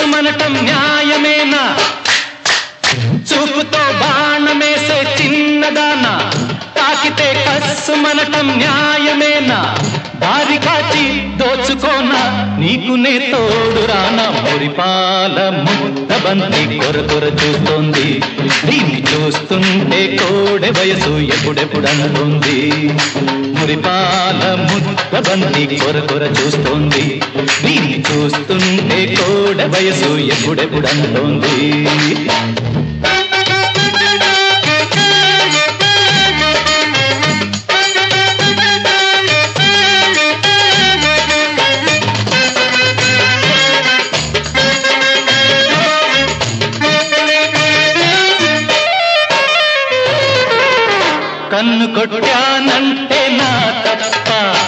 కస్సుమనటం న్యాయమేనా చూపుతో బాణమేసే చిన్నదానా తాకితే కస్సుమనటం న్యాయమేనా దారి కాచి దోచుకోనా నీకు నే తోడు రానా మురిపాల ముద్ద బంతి కొర కొర చూస్తోంది దీన్ని చూస్తుంటే కోడె వయసు ఎప్పుడెప్పుడు అంటుంది మురిపాల ముద్ద బంతి కొర కొర చూస్తోంది దీన్ని చూస్తుంటే కోడె వయసు ఎప్పుడెప్పుడు అంటుంది కన్ను కొట్టానంటే నా తప్ప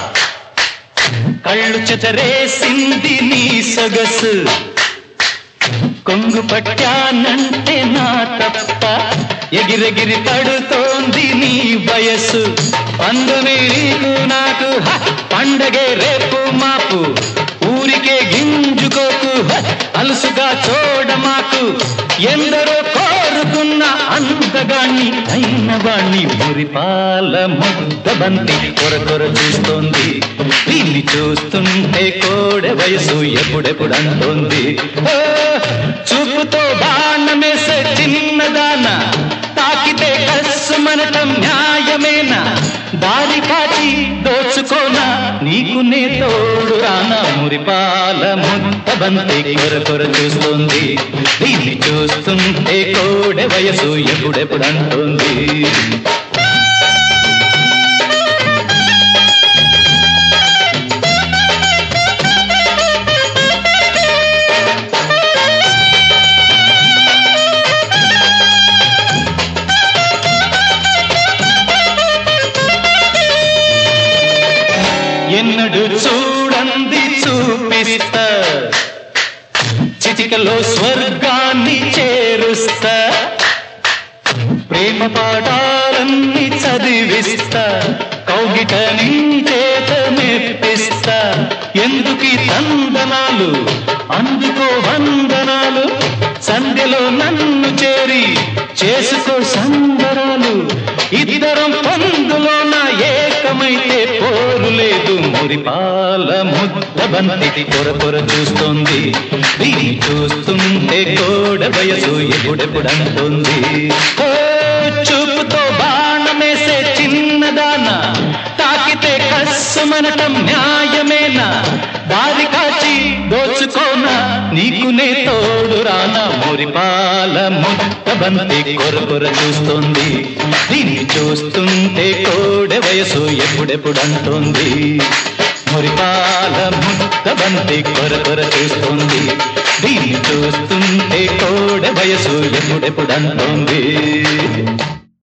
కళ్ళు చెతరేసింది నీ సొగసు కొంగు పట్టానంటే నా తప్ప ఎగిరెగిరి పడుతోంది నీ వయస్సు పండుని నీకు నాకు హ! పండగే రేపు మాపు ఊరికే గింజుకోకు హ! అలుసుగా చూడమాకు ఎందరో కోరుకున్న అందగాన్ని అయిన వాణ్ణి మురిపాల ముద్ద బంతి కొర కొర చూస్తోంది దీన్ని చూస్తుంటే కోడె వయసు ఎప్పుడెప్పుడు అంటోంది ఓ, చూపుతో బాణమేసే చిన్నదాన తాకితే కస్సుమనటం న్యాయమేనా దారి కాచి దోచుకోనా నీకు నే తోడు రానా మురిపాల ముద్ద బంతి కొర కొర చూస్తోంది దీన్ని చూస్తుంటే కోడె వయసు ఎప్పుడెప్పుడు అంటోంది ఎన్నడు చూడంది చూపిస్తా చిటికలో స్వర్గాన్ని చేరుస్తా ప్రేమ పాఠాలన్నీ చదివిస్తా కౌగిట నీ చేత మెప్పిస్తా ఎందుకు ఈ తందనాలు అందుకో వందనాలు సంధ్యలో నన్ను చేరి చేసుకో సంబరాలు ఇద్దరం పొందులోన ఏకమైతే పోరు లేదు మురిపాల ముద్ద బంతి పొర పొర చూస్తోంది దీన్ని చూస్తుంటే కోడ వయసు ఎప్పుడెప్పుడు అంటుంది ఓ, చూపుతో బాణమేసే చిన్నదాన తాకితే కస్సుమనటం న్యాయమేనా దారి కాచి దోచుకోనా నీకు నే తోడు రానా మురిపాల ముద్ద బంతి కొర కొర చూస్తోంది దీన్ని చూస్తుంటే కోడె వయసు ఎప్పుడెప్పుడు అంటోంది మురిపాల ముద్ద బంతి కొర కొర చూస్తోంది దీన్ని చూస్తుంటే కోడె వయసు ఎప్పుడెప్పుడు అంటోంది